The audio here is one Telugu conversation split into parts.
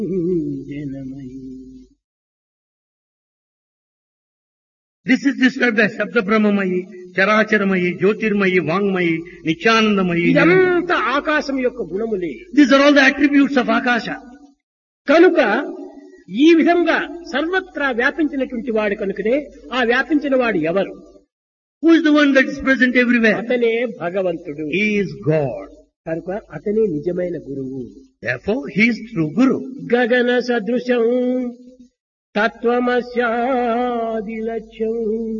జనమయీ This is described as Shabda Brahmamayi, Characharamayi, Jyotirmayi, Vangmayi, Nityanandamayi. ఇదంతా ఆకాశం యొక్క గుణములే These are all the attributes of Akasha. కనుక ఈ విధంగా సర్వత్రా వ్యాపించినటువంటి వాడు కనుకనే ఆ వ్యాపించిన వాడు ఎవరు Who is the one that is present everywhere? అతనే భగవంతుడు He is God. కనుక అతనే నిజమైన గురువు Therefore, he is true Guru. గగన సదృశం తత్వమస్యాది లక్ష్యం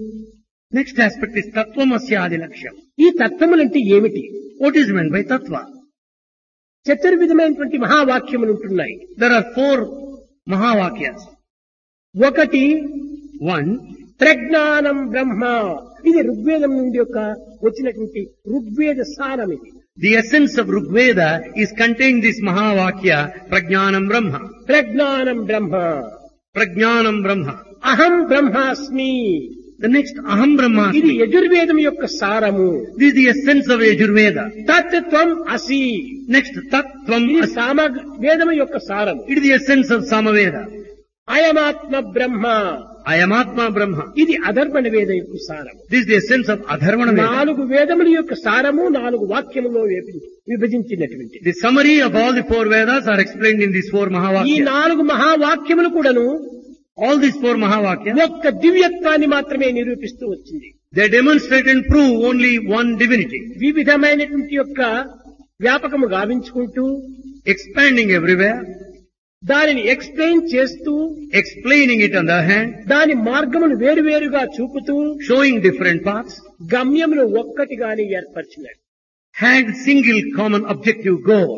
Next aspect is Tattvamasya Laksham. ఈ తత్వములంటే ఏమిటి What is meant by Tattva? చతుర్విధమైనటువంటి మహావాక్యములు ఉంటున్నాయి There are four Mahavakyas. ఒకటి One, ప్రజ్ఞానం బ్రహ్మ ఇది ఋగ్వేదం నుండి యొక్క వచ్చినటువంటి ఋగ్వేద సారం ఇది the essence of Rigveda is contained this Mahavakya, Prajnanam Brahma. ప్రజ్ఞానం బ్రహ్మ Prajnanam Brahma. అహం బ్రహ్మాస్మి The next Aham Brahma. ఇది యజుర్వేదం యొక్క సారము This is the essence of Yajurveda. తత్వం అసి Next, Tattvam. ఇది As- సామ వేదం యొక్క సారము It is the essence of Samaveda. అయమాత్మ Brahma Ayamatma Brahma. ఇది అధర్వణ వేద యొక్క సారము This is the essence of Adharvana Veda. నాలుగు వేదముల యొక్క సారము నాలుగు వాక్యములో విభజి- విభజించినటువంటి The summary of all the four Vedas are explained in these four ఈ Mahavakyas. నాలుగు మహావాక్యములు కూడాను All these four Mahavakyas, ఒక్క దివ్యత్వాన్ని మాత్రమే నిరూపిస్తూ వచ్చింది they demonstrate and prove only one divinity, వివిధమైనటువంటి యొక్క వ్యాపకము గావించుకుంటూ expanding everywhere, దానిని ఎక్స్ప్లెయిన్ చేస్తూ explaining it on the hand, దాని మార్గమును వేరువేరుగా చూపుతూ showing different paths, గమ్యమును ఒక్కటిగానే ఏర్పరిచినాడు had single common objective goal.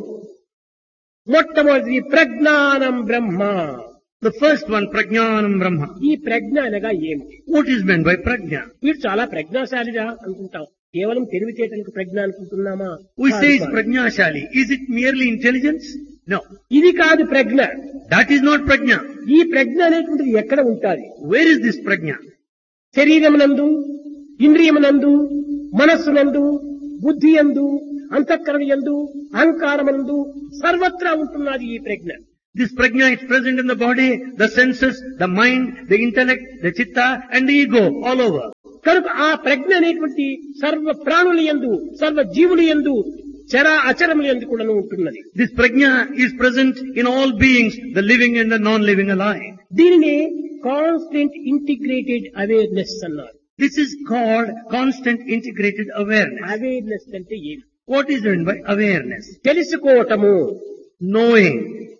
మొట్టమొదటి ప్రజ్ఞానం బ్రహ్మ The first one, Prajnanam Brahma. ఈ ప్రజ్ఞ అనగా ఏమిటి What is meant by Prajna? వీడు చాలా ప్రజ్ఞాశాలిగా అనుకుంటాం కేవలం తెలివితేటలకు ప్రజ్ఞ అనుకుంటున్నామా We కాదు, say it's కాదు. Prajnashali. Is it merely intelligence? No. ఇది కాదు ప్రజ్ఞ That is not Prajna. ఈ ప్రజ్ఞ అనేటువంటిది ఎక్కడ ఉంటాది Where is this Prajna? శరీరమునందు ఇంద్రియమునందు మనస్సునందు బుద్ధి యందు అంతఃకరణ యందు అహంకారమునందు సర్వత్రా ఉంటున్నది ఈ ప్రజ్ఞ This prajna is present in the body, the senses, the mind, the intellect, the chitta and the ego all over. కనుక ఆ ప్రజ్ఞ అనేటువంటి సర్వ ప్రాణుల యందు సర్వ జీవుల యందు చర అచరముల యందు కూడా ఉంటున్నది This prajna is present in all beings, the living and the non-living alike. దీనిని కాన్స్టెంట్ ఇంటిగ్రేటెడ్ అవేర్నెస్ అన్నారు This is called constant integrated awareness. Awareness అంటే ఏమి What is meant by awareness? తెలుసుకోవటము Knowing.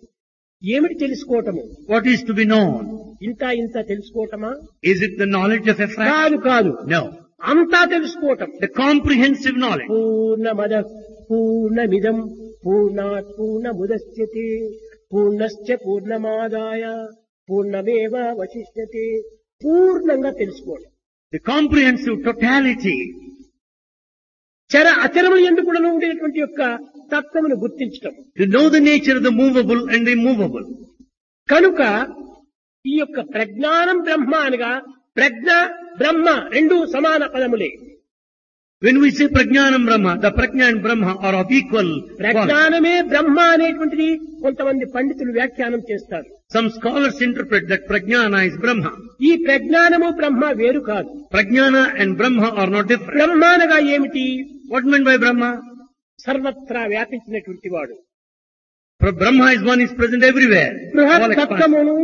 ఏమిటి తెలుసుకోవటము What is to be known? ఇంత ఇంత తెలుసుకోవటమా Is it the knowledge of a fraction? కాదు కాదు No. అంతా తెలుసుకోవటం The comprehensive knowledge. పూర్ణమద పూర్ణమిదం పూర్ణాత్ పూర్ణముదశ్యతే పూర్ణశ్చ పూర్ణమాదాయ పూర్ణమేవ వశిష్యతే పూర్ణంగా తెలుసుకోవడం The comprehensive totality. చర అచరములు ఎందుకు కూడా ఉండేటువంటి యొక్క తత్వమును గుర్తించటం To know the nature of the movable and the immovable. కనుక ఈ యొక్క ప్రజ్ఞానం బ్రహ్మ అనగా ప్రజ్ఞ బ్రహ్మ రెండు సమాన పదములే When we say Prajnanam Brahma, the Prajna and Brahma are of equal quality. ప్రజ్ఞానమే బ్రహ్మ అనేటువంటిది కొంతమంది పండితులు వ్యాఖ్యానం చేస్తారు Some scholars interpret that Prajnana is Brahma. ఈ ప్రజ్ఞానము బ్రహ్మ వేరు కాదు Prajnana and Brahma are not different. బ్రహ్మానగా ఏమిటి What meant by Brahma? సర్వత్రా వ్యాపించినటువంటి వాడు For Brahma is one is present everywhere. All బృహత్ expanse. తత్వమును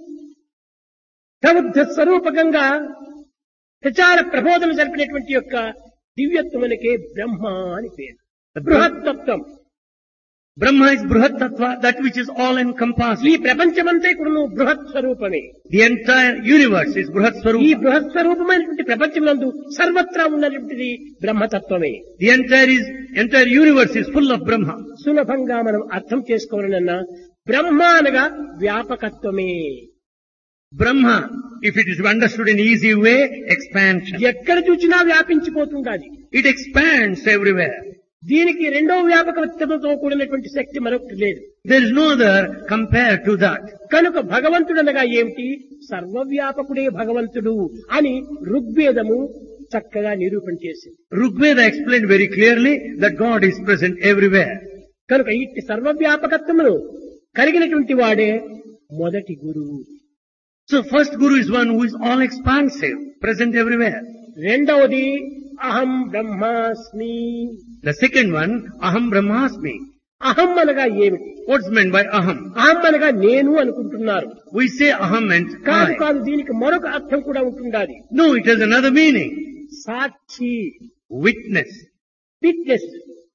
ప్రబుద్ధ స్వరూపకంగా ప్రచార ప్రబోధన జరిపినటువంటి యొక్క దివ్యత్వమునకే బ్రహ్మ అని పేరు The బృహత్ Brahma, తత్వం Brahma is Bruhat Tattva, that which is all ఈ encompassing. ప్రపంచమంతా కూడా బృహత్ స్వరూపమే The entire universe is Bruhat ఈ Swarupa. బృహత్ స్వరూపమైనటువంటి ప్రపంచమునందు సర్వత్రా ఉన్నటువంటిది బ్రహ్మతత్వమే The entire is, entire universe is full of Brahma. సులభంగా మనం అర్థం చేసుకోవాలన్నా బ్రహ్మ అనగా వ్యాపకత్వమే Brahma, if it is understood in easy way, expansion. ఎక్కడ చూసినా వ్యాపించిపోతుండాలి It expands everywhere. దీనికి రెండో వ్యాపకత్వంతో కూడినటువంటి శక్తి మరొకటి లేదు There is no other compared to that. కనుక భగవంతుడనగా ఏమిటి సర్వవ్యాపకుడే భగవంతుడు అని ఋగ్వేదము చక్కగా నిరూపణ చేసింది Rigveda explained very clearly that God is present everywhere. కనుక ఇట్టి సర్వవ్యాపకత్వమును కలిగినటువంటి వాడే మొదటి గురువు So first Guru is one who is all expansive, present everywhere. రెండవది అహం బ్రహ్మాస్మి The second one, Aham Brahmasmi. అహం అనగా ఏమిటి What's meant by Aham? అహం అనగా నేను అనుకుంటున్నారు We say Aham meant కాదు I. కాదు దీనికి మరొక అర్థం కూడా ఉంటుండాలి No, it has another meaning. సాక్షి Witness. విట్నెస్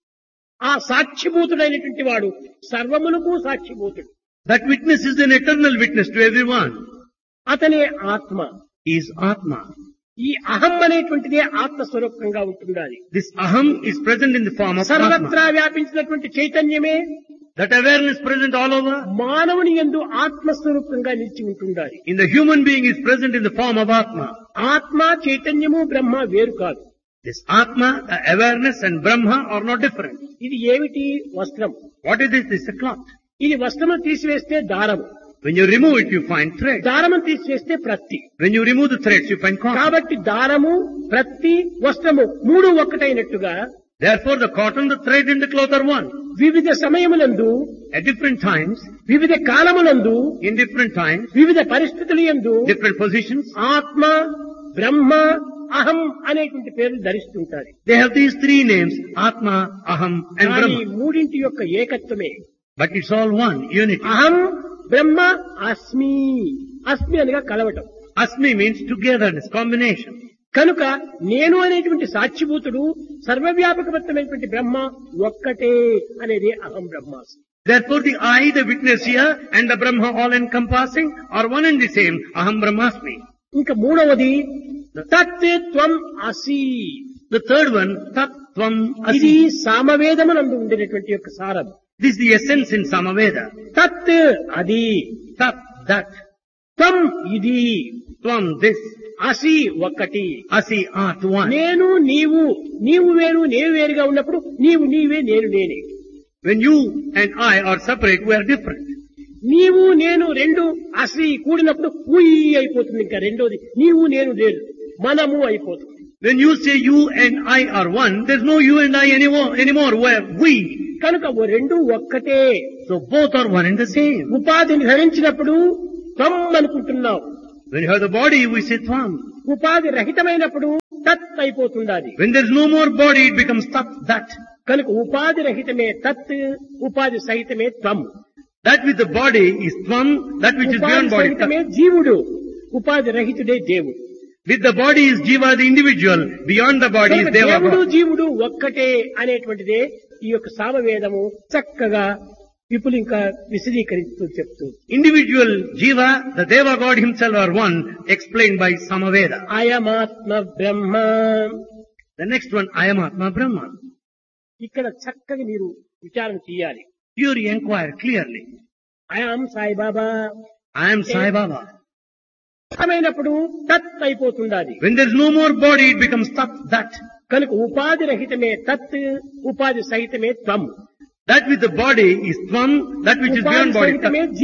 ఆ సాక్షిభూతుడైనటువంటి వాడు సర్వమునకు సాక్షిభూతుడు That witness is an eternal witness to everyone. అతనే ఆత్మ He is Atma. ఈ అహం అనేటువంటిదే ఆత్మస్వరూపంగా ఉంటుండాలి This Aham is present in the form of Atma. సర్వత్రా వ్యాపించినటువంటి చైతన్యమే That awareness present all over మానవుని ఎందు ఆత్మస్వరూపంగా నిలిచి ఉంటుండాలి in the human being is present in the form of Atma. ఆత్మ చైతన్యము బ్రహ్మ వేరు కాదు This Atma, the awareness and Brahma are not different. ఇది ఏమిటి వస్త్రం What is this? This is a cloth. ఇది వస్త్రము తీసివేస్తే దారము When you remove it, you find thread. దారము తీసివేస్తే ప్రత్తి When you remove the threads, you find cotton. కాబట్టి దారము ప్రత్తి వస్త్రము మూడు ఒక్కటైనట్టుగా Therefore, the cotton, the thread, and the cloth are one. వివిధ సమయములందు At different times, వివిధ కాలములందు in different times, వివిధ పరిస్థితులు ఎందు different positions, ఆత్మ బ్రహ్మ అహం అనేటువంటి పేర్లు ధరిస్తుంటారు they have these three names, Atma, Aham, and కానీ Brahma. మూడింటి యొక్క ఏకత్వమే But it's all one, unity. అహం బ్రహ్మ అస్మి అస్మి అనగా కలవటం Asmi means togetherness, combination. కనుక నేను అనేటువంటి సాక్షిభూతుడు సర్వవ్యాపకమైనటువంటి బ్రహ్మ ఒక్కటే అనేది అహం బ్రహ్మాస్మి Therefore, the I, the witness here, and the Brahma all encompassing are one and the same, Aham Brahmasmi. ఇంకా మూడవది తత్ త్వం అసి The third one, Tat Tvam ఇది Asi. సామవేదమునందు ఉండినటువంటి యొక్క సారం This is the essence in Samaveda. తత్ అది Tat, that. త్వం ఇది Tvam, this. అసి ఒక్కటి Asi, art, one. నేను నీవు నీవు వేరు నేను వేరుగా ఉన్నప్పుడు నీవు నీవే నేను నేనే When you and I are separate, we are different. నీవు నేను రెండు అసి కూడినప్పుడు ఉయి అయిపోతుంది ఇంకా రెండోది నీవు నేను లేదు మనము అయిపోతుంది When you say you and I are one, there's no you and I anymore, anymore. We're we. కనుక ఓ రెండు ఒక్కటే So both are one and the same. ఉపాధిని ధరించినప్పుడు త్వం అనుకుంటున్నావు When you have the body, we say Tvam. ఉపాధి రహితమైనప్పుడు తత్ అయిపోతుండాలి When there's no more body, it becomes Tat, that. కనుక ఉపాధి రహితమే తత్ ఉపాధి సహితమే త్వం That with the body is Tvam, that which is ఉపాధి beyond body. సహితమే Tat. జీవుడు ఉపాధి రహితుడే దేవుడు With the body is Jiva, the individual. Beyond the body is కనుక Deva. దేవుడు God. జీవుడు ఒక్కటే అనేటువంటిదే ఈ యొక్క సామవేదము చక్కగా విపులింక విశదీకరిస్తూ చెప్తూ Individual Jiva, the Deva God himself are one, explained by Samaveda. అయమాత్మ Brahma The next one, I am Atma Brahma. ఇక్కడ చక్కగా మీరు విచారణ చేయాలి Here you inquire clearly. I am Saibaba I am Sai Baba. అయినప్పుడు తత్ అయిపోతుండాలి When there's no more body, it becomes Tat, that. కనుక ఉపాధి రహితమే తత్ ఉపాధి సహితమే త్వం That with the body is Tvam, that which is ఉపాధి beyond body. Tat. సహితమే